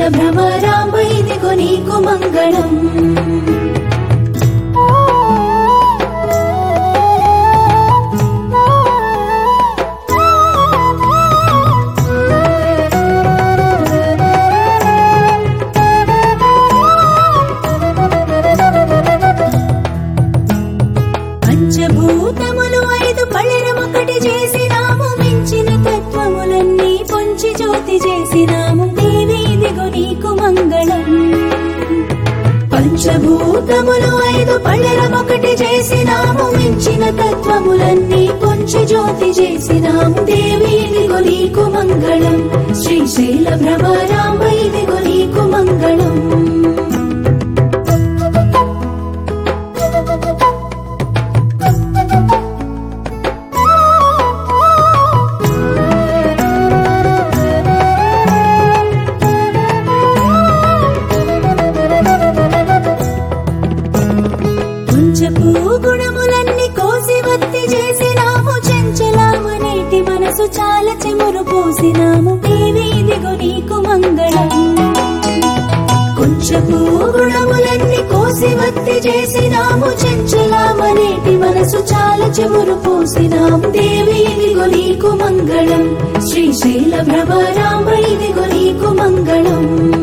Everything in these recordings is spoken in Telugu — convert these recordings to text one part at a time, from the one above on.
భ్రమరాంబ ఇదిగో నీకు మంగళం పంచభూతములు ఐదు పళ్ళెరమొకటి చేసినాము మించిన తత్వములన్నీ పొంచి జ్యోతి చేసినాము దేవి ఇదిగో నీకు మంగళం పంచభూతములు ఐదు పళ్ళెరమొకటి చేసినాము మించిన తత్వములన్నీ పొంచి జ్యోతి చేసినాము దేవి ఇదిగో నీకు మంగళం శ్రీశైల భ్రమరాంబ ఇదిగో నీకు మంగళం కొంచెపు గుణములన్నీ కోసి వత్తి చేసినాము చెంచలామనేటి మనసు చాలా చెమురు పోసినాము దేవి ఇదిగో నీకు మంగళం కొంచెపు గుణములన్నీ కోసి వత్తి చేసినాము చెంచలామనేటి మనసు చాలా చెమురు పోసినాము దేవి ఇదిగో నీకు మంగళం శ్రీశైల భ్రమరాంబ ఇదిగో నీకు మంగళం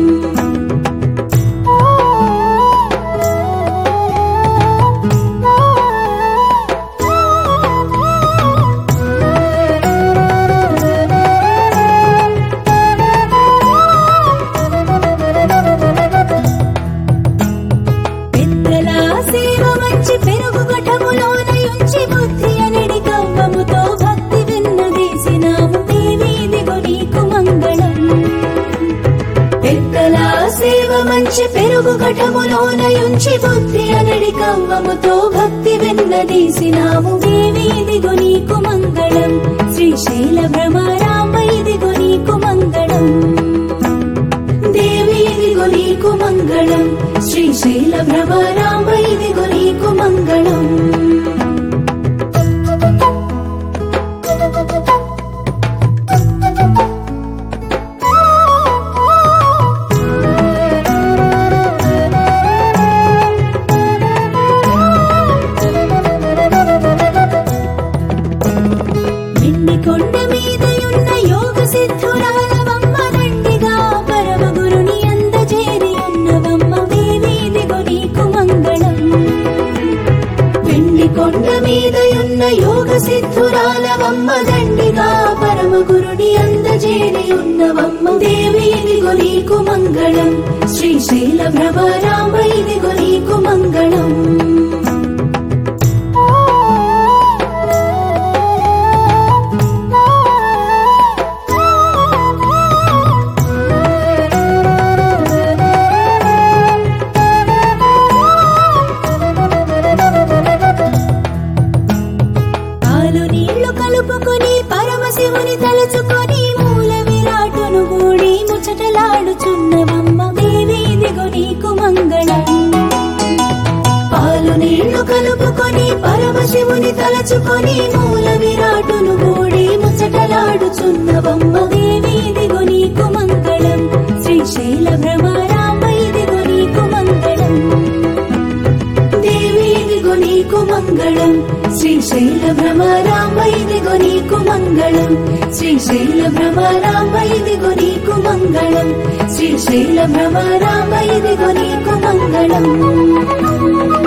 పెద్దల సేవ మంచి పెరుగు గఠములోన యుంచి బుద్ధి అనడి కవ్వముతో భక్తి విన్నదీసినాము దేవి ఇదిగో నీకు మంగళం పెద్దల సేవ మంచి పెరుగు ఘటములోన యుంచి బుద్ధి అనడి కవ్వముతో భక్తి విన్నదీసినాము దేవి ఇదిగో నీకు మంగళం శ్రీశైల భ్రమరాంబ ఇదిగో నీకు మంగళం దేవి ఇదిగో నీకు మంగళం శ్రీశైల భ్రమరాంబ ఇదిగో నీకు మంగళం వెండి కొండ మీదయున్న యోగ సిద్ధురాలవమ్మ దండిగా పరమ గురుని అందజేరి ఉన్నవమ్మ దేవి ఇదిగో నీకు మంగళం వెండి కొండ మీదయున్న యోగ సిద్ధురాలవమ్మ దండిగా పరమ గురుని అందజేరి ఉన్నవమ్మ దేవి ఇదిగో నీకు మంగళం శ్రీశైల భ్రమరాంబ ఇదిగో నీకు మంగళం పాలు నీళ్లు కలుపుకొని పరమశివుని తలుచుకొని మూల విరాటును గూడి ముచ్చటలాడుచున్నవమ్మ దేవి ఇదిగో నీకు మంగళం పాలు నీళ్లు కలుపుకొని పరమశివుని తలచుకొని మూల విరాటును గూడి ముచ్చటలాడుచున్నవమ్మ దేవి ఇదిగో నీకు మంగళం శ్రీశైల భ్రమరాంబ ఇదిగో నీకు మంగళం దేవి ఇదిగో నీకు మంగళం శ్రీశైల భ్రమరాంబ ఇదిగో నీకు మంగళం శ్రీశైల భ్రమరాంబ ఇదిగో నీకు మంగళం శ్రీశైల భ్రమరాంబ ఇదిగో నీకు మంగళం